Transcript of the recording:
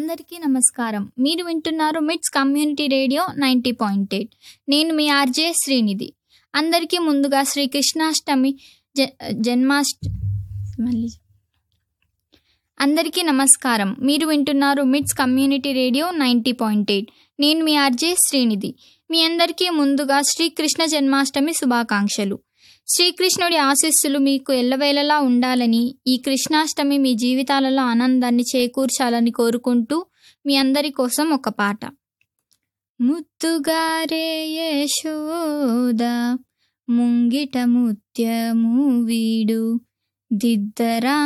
అందరికీ నమస్కారం మీరు వింటున్నారు MITS community radio ninety point eight నేను మీ ఆర్జే శ్రీనిధి అందరికీ ముందుగా శ్రీకృష్ణాష్టమి జ జన్మాష్ట మళ్ళీ అందరికీ నమస్కారం మీరు వింటున్నారు MITS community radio ninety point eight నేను మీ ఆర్జే శ్రీనిధి మీ అందరికీ ముందుగా శ్రీకృష్ణ జన్మాష్టమి శుభాకాంక్షలు శ్రీకృష్ణుడి ఆశీస్సులు మీకు ఎల్లవేళలా ఉండాలని ఈ కృష్ణాష్టమి మీ జీవితాలలో ఆనందాన్ని చేకూర్చాలని కోరుకుంటూ మీ అందరి కోసం ఒక పాట ముత్తుగారే యశోద ముంగిట ముత్యము వీడు దిద్దరా